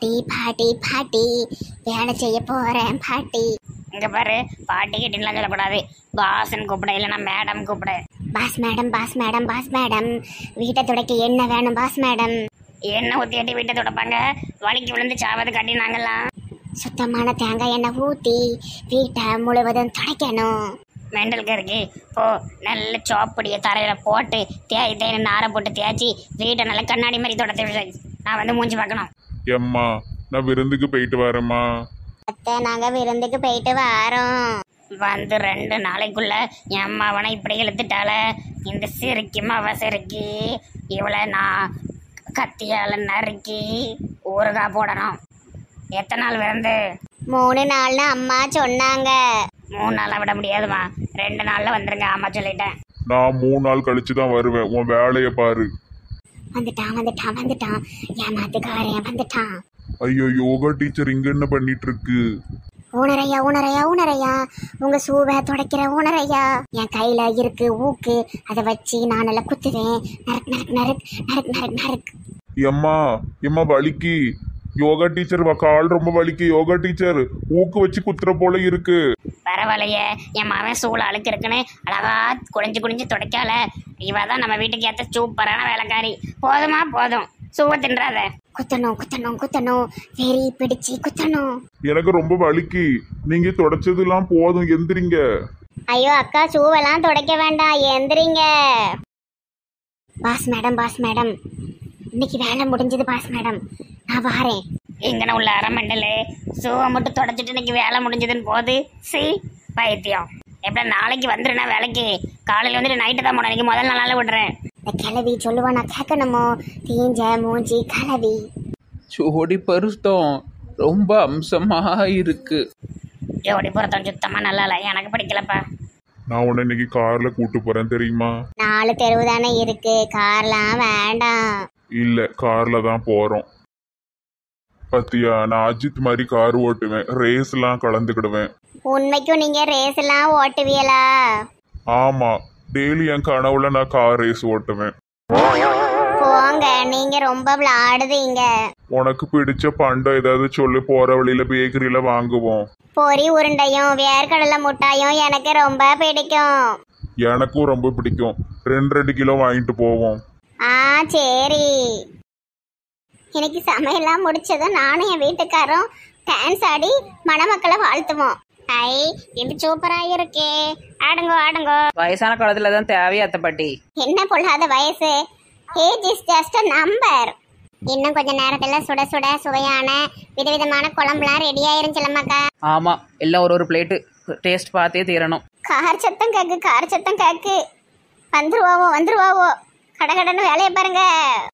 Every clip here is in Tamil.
பாட்டி பாட்டி பாட்டி வேலை செய்ய போறேன் பாட்டி இங்க பாரு பாட்டி கிட்டலாம் சொல்லக்கூடாது பாஸ்ன்னு கூப்பிட இல்லைன்னா மேடம் கூப்பிடு boss madam boss madam boss madam வீட்டை துடைக்க என்ன வேணும் பாஸ் மேடம் எண்ணெய் ஊற்றி கட்டி வீட்டை துடைப்பாங்க வலிக்கு விழுந்து சாவது கட்டினாங்கலாம் சுத்தமான தேங்காய் எண்ணெய் ஊத்தி வீட்டை முழுவதும் துடைக்கணும் மெண்டலுக்கு இருக்கு போ நல்ல சோப்படியை தரையில் போட்டு தேய் தேய் நாரை போட்டு தேய்ச்சி வீட்டை நல்லா கண்ணாடி மாதிரி தொடச்சி விடு. நான் வந்து மூஞ்சி பார்க்கணும் எம்மா நான் விருந்துக்கு போயிட்டு வரேம்மா அத்தை நாங்க விருந்துக்கு போயிட்டு வரோம் வந்து ரெண்டு நாளைக்குள்ள என் அம்மாவனை இப்படி இழுத்துட்டால இந்த சிரிக்குமா அவ சிரிக்கி இவளை நான் கத்தியால நறுக்கி ஊறுகாய் போடணும் எத்தனை நாள் விருந்து மூணு நாள்னு அம்மா சொன்னாங்க மூணு நாளாக விட முடியாதுமா ரெண்டு நாளில் வந்துருங்க ஆமா சொல்லிட்டேன் நான் மூணு நாள் கழிச்சு தான் வருவேன் உன் வேலையை பாரு வந்துட்டான் வந்துட்டான் வந்துட்டான் ஏமாத்துக்காரன் வந்துட்டான் ஐயோ யோகா டீச்சர் இங்க என்ன பண்ணிட்டு இருக்கு ஊனரையா ஊனரையா ஊனரையா உங்க சூவை துடைக்கிற ஊனரையா என் கையில இருக்கு ஊக்கு அதை வச்சு நான் நல்லா குத்துவேன் நரக் நரக் நரக் நரக் நரக் நரக் எம்மா எம்மா வலிக்கு யோகா டீச்சர் வ- கால் ரொம்ப வலிக்கு யோகா டீச்சர் ஊக்கு வச்சு குத்துற போல இருக்கு பரவாயில்லையே என் மகன் சூழ அழுக்கு இருக்குன்னு அழகா குனிஞ்சு குனிஞ்சு துடைக்கால இவ தான் நம்ம வீட்டுக்கு ஏற்ற சூப்பரான வேலைக்காரி போதுமா போதும் சூவை தின்றாத குத்தணும் குத்தணும் குத்தணும் வெறி பிடிச்சு குத்தணும் எனக்கு ரொம்ப வலிக்கு நீங்க தொடச்சதெல்லாம் போதும் எந்திரிங்க ஐயோ அக்கா சூவெல்லாம் துடைக்க வேண்டாம் எந்திரிங்க பாஸ் மேடம் பாஸ் மேடம் இன்னைக்கு வேலை முடிஞ்சது பாஸ் மேடம் நான் வாரேன் இங்கன உள்ள அரமண்டலு சூவை மட்டும் தொடச்சிட்டு இன்னைக்கு வேலை முடிஞ்சதுன்னு போது சி பைத்தியம் எப்படி நாளைக்கு வந்துடுனா வேலைக்கு காலையில் வந்துட்டு நைட்டு தான் போனேன் இன்னைக்கு முதல் நாளால விடுறேன் இந்த கிளவி சொல்லுவா நான் கேட்கணுமோ தீஞ்ச மூஞ்சி கிளவி ஜோடி பருத்தம் ரொம்ப அம்சமாக இருக்கு ஜோடி பொருத்தம் சுத்தமாக நல்லா இல்லை எனக்கு பிடிக்கலப்பா நான் உன்னை இன்னைக்கு கார்ல கூட்டு போறேன் தெரியுமா நாலு தெருவு தானே இருக்கு கார்லாம் வேண்டாம் இல்ல கார்ல தான் போறோம் பத்தியா நான் அஜித் மாதிரி கார் ஓட்டுவேன் ரேஸ்லாம் கலந்துக்கிடுவேன் உண்மைக்கும் நீங்க ரேஸ் எல்லாம் ஓட்டுவீங்களா ஆமா டெய்லி என் கனவுல நான் கார் ரேஸ் ஓட்டுவேன் போங்க நீங்க ரொம்ப விளாடுதீங்க உனக்கு பிடிச்ச பண்டம் ஏதாவது சொல்லு போற வழியில பேக்கரியில வாங்குவோம் பொரி உருண்டையும் வேர்க்கடலை முட்டாயும் எனக்கு ரொம்ப பிடிக்கும் எனக்கும் ரொம்ப பிடிக்கும் ரெண்டு ரெண்டு கிலோ வாங்கிட்டு போவோம் ஆ சரி இன்னைக்கு சமையல்லாம் முடிச்சதும் நானும் என் வீட்டுக்காரும் டான்ஸ் ஆடி மணமக்களை வாழ்த்துவோம் ஐ இது சூப்பரா இருக்கே ஆடுங்கோ ஆடுங்கோ வயசான காலத்துல தான் தேவையா அத்தை பாட்டி என்ன பொல்லாத வயசு ஏஜ் இஸ் ஜஸ்ட் நம்பர் இன்னும் கொஞ்ச நேரத்துல சுட சுட சுவையான விதவிதமான குழம்புலாம் ரெடி ஆயிரும் செல்லம்மாக்கா ஆமா எல்லாம் ஒரு ஒரு பிளேட்டு டேஸ்ட் பார்த்தே தீரணும் கார் சத்தம் கேக்கு கார் சத்தம் கேக்கு வந்துருவாவோ வந்துருவாவோ கடகடன்னு வேலையை பாருங்க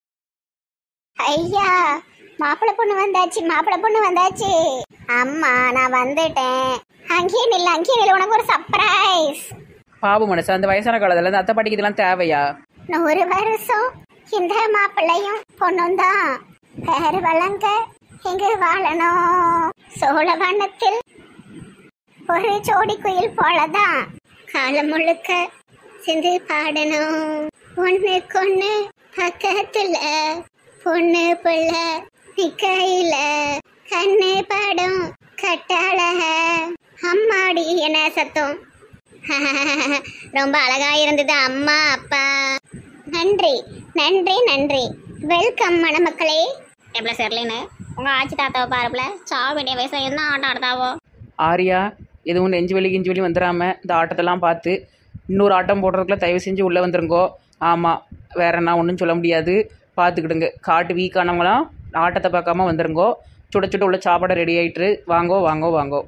ஐயா மாப்பிள்ளை பொண்ணு வந்தாச்சு மாப்பிள்ளை பொண்ணு வந்தாச்சு அம்மா நான் வந்துட்டேன் அங்கேயே நில்ல அங்கேயே நில்ல உனக்கு ஒரு சர்ப்ரைஸ் பாபு மனசு அந்த வயசான காலத்துல இந்த அத்தை பாட்டிக்கு இதெல்லாம் தேவையா நூறு வருஷம் இந்த மாப்பிள்ளையும் பொண்ணும் தான் பேரு வளங்க எங்க வாழணும் சோழவனத்தில் ஒரு ஜோடி குயில் போலதான் காலம் முழுக்க சிந்து பாடணும் ஒண்ணுக்கு ஒண்ணு பக்கத்துல பொண்ணு புள்ள நிக்கையில கண்ணு படும் கட்டாளக அம்மாடி என்ன சத்தம் ரொம்ப அழகா இருந்தது அம்மா அப்பா நன்றி நன்றி நன்றி வெல்கம் மணமக்களே எப்படி சரிலின்னு உங்க ஆச்சி தாத்தாவை பாருப்புல சாவ வேண்டிய வயசுல என்ன ஆட்டம் ஆடுதாவோ ஆரியா எதுவும் நெஞ்சு வலி கிஞ்சு வலி வந்துடாம இந்த ஆட்டத்தெல்லாம் பார்த்து இன்னொரு ஆட்டம் போடுறதுக்குள்ள தயவு செஞ்சு உள்ளே வந்துருங்கோ ஆமாம் வேற என்ன ஒன்றும் சொல்ல முடியாது பார்த்துக்கிடுங்க காட்டு வீக்கானவங்களாம் ஆட்டத்தை பார்க்காம வந்துருங்கோ சுட சுட உள்ள சாப்பாடு ரெடி ஆயிட்டு வாங்கோ வாங்கோ வாங்கோ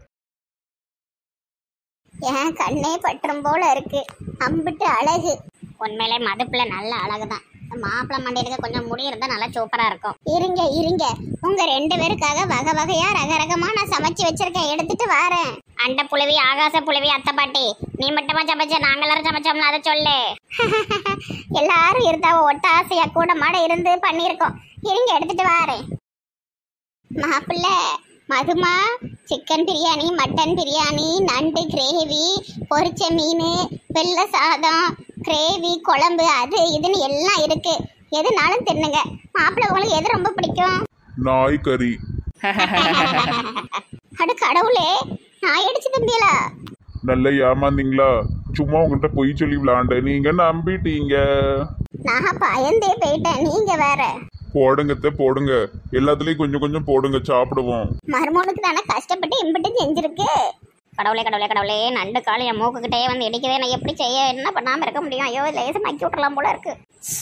என் கண்ணே பற்றும் போல இருக்கு அம்பிட்டு அழகு உண்மையிலே மதுப்புல நல்ல அழகுதான் மாப்பிள்ளை மண்டையிலுக்கு கொஞ்சம் முடி இருந்தா நல்லா சூப்பரா இருக்கும் இருங்க இருங்க உங்க ரெண்டு பேருக்காக வகை வகையா ரகரகமா நான் சமைச்சு வச்சிருக்கேன் எடுத்துட்டு வரேன் அண்ட புலவி ஆகாச புலவி அத்தை பாட்டி நீ மட்டுமா சமைச்ச நாங்க எல்லாரும் சமைச்சோம்னு அதை சொல்லு எல்லாரும் இருந்தாவோ ஒட்ட ஆசையா கூட மாட இருந்து பண்ணியிருக்கோம் இருங்க எடுத்துட்டு வரேன் மாப்பிள்ளை மதுமா சிக்கன் பிரியாணி மட்டன் பிரியாணி நண்டு கிரேவி பொரிச்ச மீன் வெள்ளை சாதம் கிரேவி குழம்பு அது இதுன்னு எல்லாம் இருக்கு எதுனாலும் தின்னுங்க மாப்பிள்ளை உங்களுக்கு எது ரொம்ப பிடிக்கும் நாய் கறி அட கடவுளே நான் அடிச்சு தம்பியலா நல்லா ஏமாந்தீங்களா சும்மா உங்கள்கிட்ட பொய் சொல்லி விளாண்டேன் நீங்க நம்பிட்டீங்க நான் பயந்தே போயிட்டேன் நீங்க வேற போடுங்கத்த போடுங்க எல்லாத்துலயும் கொஞ்சம் கொஞ்சம் போடுங்க சாப்பிடுவோம் மருமகனுக்கு தானே கஷ்டப்பட்டு இம்பிட்டு செஞ்சிருக்கு கடவுளே கடவுளே கடவுளே நண்டு கால் என் மூக்குக்கிட்டே வந்து இடிக்குதே நான் எப்படி செய்ய என்ன பண்ணாமல் இருக்க முடியும் ஐயோ லேசம் மக்கி விட்டுறலாம் போல இருக்கு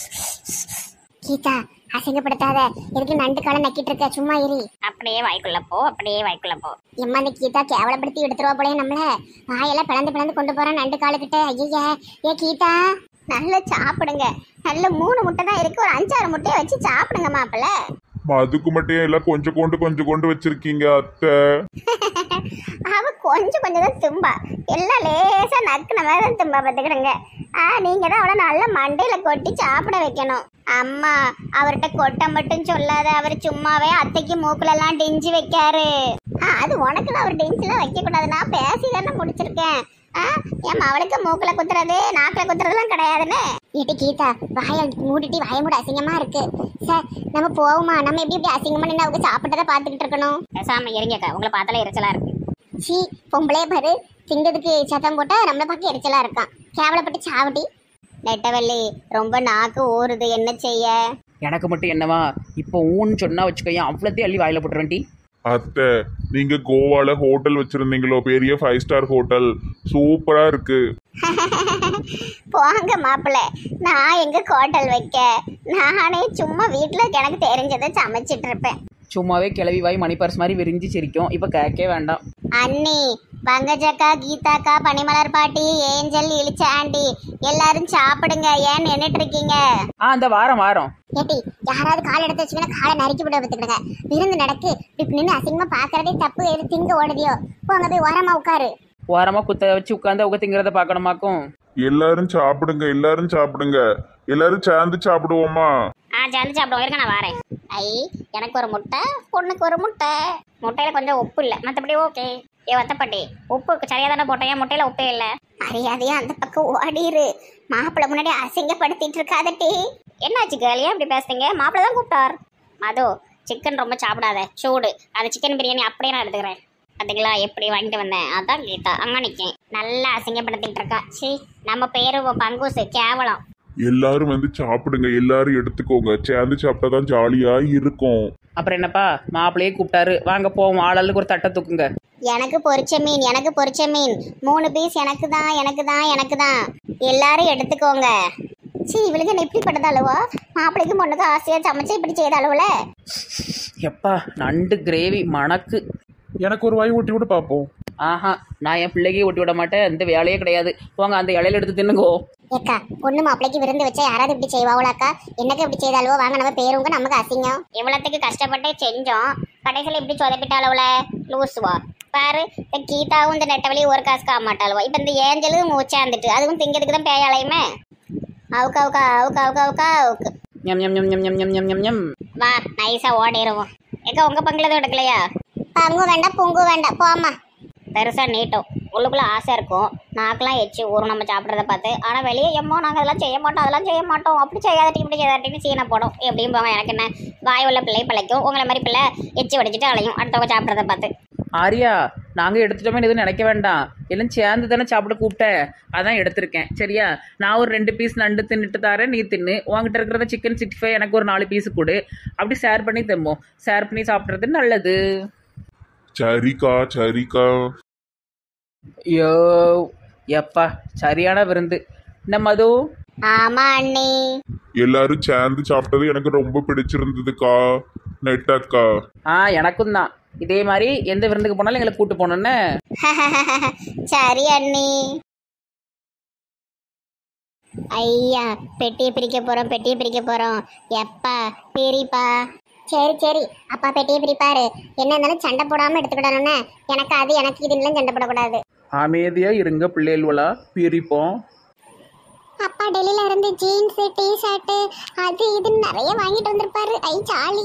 கீதா அசிங்கப்படுத்தாத எதுக்கு நண்டு காலை நக்கிட்டு இருக்க சும்மா இரி அப்படியே வாய்க்குள்ள போ அப்படியே வாய்க்குள்ள போ எம்மா இந்த கீதா கேவலப்படுத்தி எடுத்துருவா போலே நம்மள வாயெல்லாம் பிளந்து பிளந்து கொண்டு போறான் நண்டு காலுக்கிட்ட ஐயா ஏ கீதா நல்லா சாப்பிடுங்க நல்ல மூணு முட்டை தான் இருக்கு ஒரு அஞ்சாறு முட்டையை வச்சு சாப்பிடுங்க மாப்பிள்ள அதுக்கு மட்டும் எல்லாம் கொஞ்சம் கொண்டு கொஞ்சம் கொண்டு வச்சிருக்கீங்க அத்தை அவ கொஞ்சம் கொஞ்சம் தான் தும்பா எல்லாம் லேசா நக்குன மாதிரி தான் தும்பா பார்த்துக்கிடுங்க ஆ நீங்க தான் அவளை நல்லா மண்டையில கொட்டி சாப்பிட வைக்கணும் அம்மா அவர்கிட்ட கொட்ட மட்டும் சொல்லாத அவர் சும்மாவே அத்தைக்கு மூக்குல எல்லாம் டிஞ்சு வைக்காரு ஆ அது உனக்கு அவர் டிஞ்சுலாம் வைக்க கூடாது நான் பேசி தானே முடிச்சிருக்கேன் ஆ என் அவளுக்கு மூக்குல குத்துறது நாக்குல குத்துறதுலாம் கிடையாதுன்னு ஏட்டி கீதா வாய மூடிட்டு வாய மூட அசிங்கமா இருக்கு சார் நம்ம போவோமா நம்ம எப்படி இப்படி அசிங்கமா நின்று அவங்க சாப்பிட்டதை பார்த்துக்கிட்டு இருக்கணும் பேசாம இருங்கக்கா உங்களை பார்த்தாலே எரிச்சலா இருக்கு சீ பொம்பளே பாரு திங்கிறதுக்கு சத்தம் போட்டா நம்மள பார்க்க எரிச்சலா இருக்கான் கேவலப்பட்டு சாவடி நெட்டவள்ளி ரொம்ப நாக்கு ஊறுது என்ன செய்ய எனக்கு மட்டும் என்னவா இப்போ ஊன்னு சொன்னா வச்சுக்கோயேன் அவ்வளோத்தையும் அள்ளி வாயில போட்டுருவேன்டி அத்தை நீங்க கோவால ஹோட்டல் வச்சிருந்தீங்களோ பெரிய ஃபைவ் ஸ்டார் ஹோட்டல் சூப்பரா இருக்கு போங்க மாப்பிள்ள நான் எங்க ஹோட்டல் வைக்க நானே சும்மா வீட்டுல எனக்கு தெரிஞ்சதை சமைச்சிட்டு இருப்பேன் சும்மாவே கிளவி வாய் மணி பர்ஸ் மாதிரி விரிஞ்சு சிரிக்கும் இப்போ கேட்கவே வேண்டாம் அண்ணி பங்கஜக்கா கீதாக்கா பனிமலர் பாட்டி ஏஞ்சல் இளிச்ச ஆண்டி எல்லாரும் சாப்பிடுங்க ஏன் நின்னுட்டு இருக்கீங்க ஆ அந்த வாரம் வாரம் ஏட்டி யாராவது கால் எடுத்து வச்சுக்கணும் காலை நறுக்கி விட பார்த்துக்கிடுங்க விருந்து நடக்கு இப்படி நின்று அசிங்கமா பாக்குறதே தப்பு எது திங்க ஓடுதியோ போங்க போய் ஓரமா உட்காரு ஓரமாக குத்த வச்சு உட்காந்து அவங்க திங்கிறத பார்க்கணுமாக்கும் எல்லாரும் சாப்பிடுங்க எல்லாரும் சாப்பிடுங்க எல்லாரும் சேர்ந்து சாப்பிடுவோமா ஆ சேர்ந்து சாப்பிடுவோம் இருக்க நான் வரேன் ஐ எனக்கு ஒரு முட்டை பொண்ணுக்கு ஒரு முட்டை முட்டையில கொஞ்சம் உப்பு இல்லை மற்றபடி ஓகே ஏ வத்தப்பட்டி உப்பு சரியா தானே போட்டேன் ஏன் முட்டையில உப்பே இல்லை மரியாதையா அந்த பக்கம் ஓடிரு மாப்பிள்ளை முன்னாடி அசிங்கப்படுத்திட்டு இருக்காதட்டி என்னாச்சு கேர்ள் ஏன் இப்படி பேசுறீங்க மாப்பிள்ளை தான் கூப்பிட்டார் மது சிக்கன் ரொம்ப சாப்பிடாத சூடு அந்த சிக்கன் பிரியாணி அப்படியே நான் எடுத்துக்கிறேன் பார்த்தீங்களா எப்படி வாங்கிட்டு வந்தேன் அதான் கீதா அங்கே நிற்கேன் நல்லா அசிங்கப்படுத்திட்டு இருக்கா சி நம்ம பேரு பங்கூசு கேவலம் எல்லாரும் வந்து சாப்பிடுங்க எல்லாரும் எடுத்துக்கோங்க சேர்ந்து சாப்பிட்டா தான் ஜாலியா இருக்கும் அப்புறம் என்னப்பா மாப்பிள்ளையே கூப்பிட்டாரு வாங்க போவோம் ஆளாளுக்கு ஒரு தட்டை தூக்குங்க எனக்கு பொரிச்ச மீன் எனக்கு பொரிச்ச மீன் மூணு பீஸ் எனக்கு தான் எனக்கு தான் எனக்கு தான் எல்லாரும் எடுத்துக்கோங்க சீ இவளுக்கு என்ன இப்படி பட்டதாளுவோ மாப்பிள்ளைக்கு பொண்ணுக்கு ஆசையா சமைச்சு இப்படி செய்த அளவுல எப்பா நண்டு கிரேவி மணக்கு எனக்கு ஒரு வாய் ஊட்டி விட பார்ப்போம் ஆஹா நான் என் பிள்ளைக்கே ஒட்டி விட மாட்டேன் இந்த வேலையே கிடையாது போங்க அந்த இலையில எடுத்து தின்னுங்கோ ஏக்கா பொண்ணு மாப்பிள்ளைக்கு விருந்து வச்சா யாராவது இப்படி செய்வாங்களாக்கா என்னக்கு இப்படி செய்தாலுவோ வாங்க நம்ம பேருங்க நமக்கு அசிங்கம் இவ்வளோத்துக்கு கஷ்டப்பட்டு செஞ்சோம் கடைசியில் இப்படி சொதப்பிட்டாளவுல லூசுவா பாரு இந்த கீதாவும் இந்த நெட்டவழி ஒரு காசுக்கு ஆக மாட்டாளுவா இப்போ இந்த ஏஞ்சலும் மூச்சாந்துட்டு அதுவும் திங்கிறதுக்கு தான் பேயாலையுமே அவுக்கா அவுக்கா அவுக்கா அவுக்கா அவுக்கா அவுக்கு ஞம் ஞம் ஞம் ஞம் ஞம் ஞம் ஞம் ஞம் ஞம் வா நைஸாக ஓடிடுவோம் ஏக்கா உங்கள் பங்கில் எதுவும் எடுக்கலையா பங்கு வேண்டாம் பொங்கு வேண்டாம் போமா பெருசாக நீட்டும் உள்ளுக்குள்ளே ஆசை இருக்கும் நாக்கெல்லாம் எச்சு ஊரும் நம்ம சாப்பிட்றத பார்த்து ஆனால் வெளியே எம்மோ நாங்கள் அதெல்லாம் செய்ய மாட்டோம் அதெல்லாம் செய்ய மாட்டோம் அப்படி செய்யாதட்டி இப்படி செய்யாதட்டின்னு சீனை போடும் எப்படியும் போங்க எனக்கு என்ன வாய் உள்ள பிள்ளை பிழைக்கும் உங்களை மாதிரி பிள்ளை எச்சு வடிச்சிட்டு அலையும் அடுத்தவங்க சாப்பிட்றத பார்த்து ஆரியா நாங்கள் எடுத்துட்டோமே எதுவும் நினைக்க வேண்டாம் எல்லாம் சேர்ந்து தானே சாப்பிட கூப்பிட்டேன் அதான் எடுத்திருக்கேன் சரியா நான் ஒரு ரெண்டு பீஸ் நண்டு தின்னுட்டு தரேன் நீ தின்னு உங்ககிட்ட இருக்கிறத சிக்கன் சிக்ஸ்டி ஃபைவ் எனக்கு ஒரு நாலு பீஸ் கொடு அப்படி ஷேர் பண்ணி தம்போம் ஷேர் பண்ணி சாப்பிட்றது நல்லது சரிக்கா சரிக்கா ஐயோ எப்பா சரியான விருந்து என்ன மது ஆமா அண்ணி எல்லாரும் சேர்ந்து சாப்பிட்டது எனக்கு ரொம்ப பிடிச்சிருந்ததுக்கா நெட்டக்கா ஆ எனக்கும் தான் இதே மாதிரி எந்த விருந்துக்கு போனாலும் எங்களை கூட்டு போனோன்னு சரி அண்ணி ஐயா பெட்டியை பிரிக்க போறோம் பெட்டியை பிரிக்க போறோம் எப்பா பிரிப்பா சரி சரி அப்பா பெட்டியை பிரிப்பாரு என்ன இருந்தாலும் சண்டை போடாம எடுத்துக்கிடணும்னு எனக்கு அது எனக்கு இது இல்லை சண்டை போடக்கூடாது அமைதியா இருங்க பிள்ளைகளா பிரிப்போம் அப்பா டெல்லியில இருந்து ஜீன்ஸ் டி ஷர்ட் அது இதுன்னு நிறைய வாங்கிட்டு வந்திருப்பாரு ஐ ஜாலி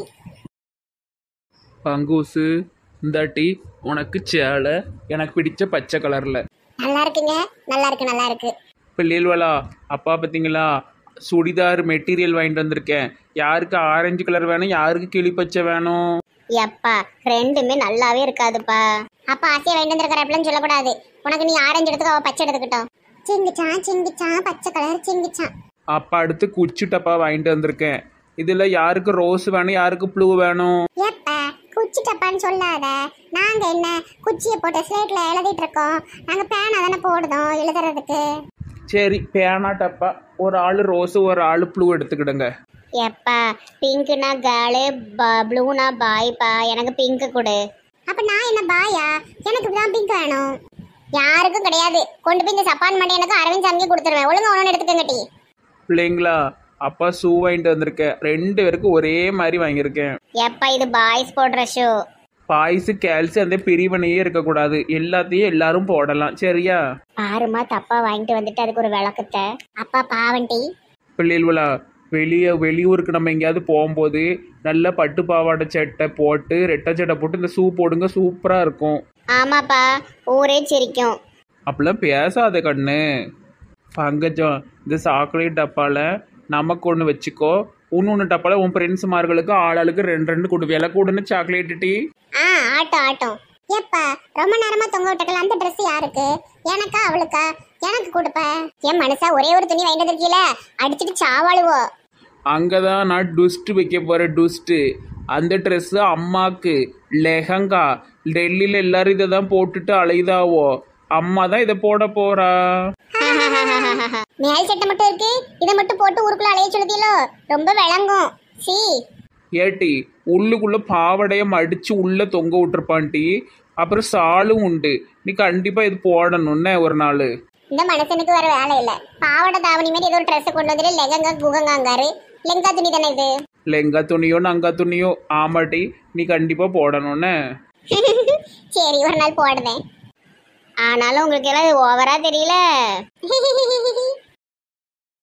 பங்கூசு இந்தாட்டி உனக்கு சேலை எனக்கு பிடிச்ச பச்சை கலரில் நல்லா இருக்குங்க நல்லா இருக்கு நல்லா இருக்கு பிள்ளைகளா அப்பா பார்த்தீங்களா சுடிதார் மெட்டீரியல் வாங்கிட்டு வந்திருக்கேன் யாருக்கு ஆரஞ்சு கலர் வேணும் யாருக்கு கிளி பச்சை வேணும் எப்பா ரெண்டுமே நல்லாவே இருக்காதுப்பா அப்பா ஆசையா வேண்டு வந்திருக்கிறப்பலன்னு சொல்லக்கூடாது உனக்கு நீ ஆரஞ்சு எடுத்துக்க அவ பச்சை எடுத்துக்கிட்டோம் சிங்கிச்சான் சிங்கிச்சான் பச்சை கலர் சிங்கிச்சான் அப்பா அடுத்து குச்சி டப்பா வாங்கிட்டு வந்திருக்கேன் இதில் யாருக்கு ரோஸ் வேணும் யாருக்கு ப்ளூ வேணும் ஏப்பா குச்சி டப்பான்னு சொல்லாத நாங்க என்ன குச்சியை போட்டு ஸ்லேட்ல எழுதிட்டு இருக்கோம் நாங்க பேனா தானே போடுதோம் எழுதுறதுக்கு சரி பேனா டப்பா ஒரு ஆள் ரோஸு ஒரு ஆள் ப்ளூ எடுத்துக்கிடுங்க எப்பா பிங்க்னா கேர்ளு ப்ளூனா பாய்ப்பா எனக்கு பிங்க் கொடு அப்ப நான் என்ன பாயா எனக்கு தான் பிங்க் வேணும் யாருக்கும் கிடையாது கொண்டு போய் இந்த சப்பான் மண்டி எனக்கு அரவிந்த் சாமிக்கு கொடுத்துருவேன் ஒழுங்கா ஒன்று எடுத்துக்கங்க டி பிள்ளைங்களா அப்பா ஷூ வாங்கிட்டு வந்திருக்கேன் ரெண்டு பேருக்கும் ஒரே மாதிரி வாங்கியிருக்கேன் எப்பா இது பாய்ஸ் போடுற ஷூ பாய்ஸு கேல்ஸு அந்த பிரிவினையே இருக்கக்கூடாது எல்லாத்தையும் எல்லாரும் போடலாம் சரியா பாருமா தப்பா வாங்கிட்டு வந்துட்டு அதுக்கு ஒரு விளக்கத்தை அப்பா பாவண்டி பிள்ளைகளா வெளியே வெளியூருக்கு நம்ம எங்கேயாவது போகும்போது நல்ல பட்டு பாவாடை சட்டை போட்டு ரெட்டை சட்டை போட்டு இந்த ஷூ போடுங்க சூப்பராக இருக்கும் ஆமாப்பா ஊரே சிரிக்கும் அப்படிலாம் பேசாத கண்ணு பங்கஜம் இந்த சாக்லேட் டப்பாவில் நமக்கு ஒன்று வச்சுக்கோ இன்னொன்று டப்பாவில் உன் ஃப்ரெண்ட்ஸுமார்களுக்கு ஆளாளுக்கு ரெண்டு ரெண்டு கொடு விலை கூடுன்னு சாக்லேட் டீ ஆ ஆட்டம் ஆட்டம் ஏப்பா ரொம்ப நேரமா தொங்க விட்டுருக்கல அந்த Dress யாருக்கு எனக்கா அவளுக்கா எனக்கு கொடுப்ப என் மனுஷா ஒரே ஒரு துணி வாங்கிட்டு வந்திருக்கீல அடிச்சிட்டு சாவாளுவோ அங்கே தான் நான் டுஸ்ட் வைக்க போகிறேன் டுஸ்ட்டு அந்த ட்ரெஸ்ஸு அம்மாக்கு லெஹங்கா டெல்லியில் எல்லாரும் இதை தான் போட்டுட்டு அலைதாவோ அம்மா தான் இதை போட போறா மேல் சட்டை மட்டும் இருக்கு இதை மட்டும் போட்டு ஊருக்குள்ள அலைய சொல்லுதீங்களோ ரொம்ப விளங்கும் சி ஏட்டி உள்ளுக்குள்ள பாவடைய மடிச்சு உள்ள தொங்க விட்டுருப்பான்ட்டி அப்புறம் சாலும் உண்டு நீ கண்டிப்பாக இது போடணும்னே ஒரு நாள் இந்த மனுஷனுக்கு வேற வேலை இல்ல பாவாடை தாவணி மாதிரி ஏதோ ஒரு Dress கொண்டு வந்துட்டு லெகங்கா குகங்காங்காரு லெங்கா துணி தானே இது லெங்கா துணியோ நங்கா துணியோ ஆமாட்டி நீ கண்டிப்பாக போடணும்னே சரி ஒரு நாள் போடுவேன் ஆனாலும் உங்களுக்கு எல்லாம் ஓவரா தெரியல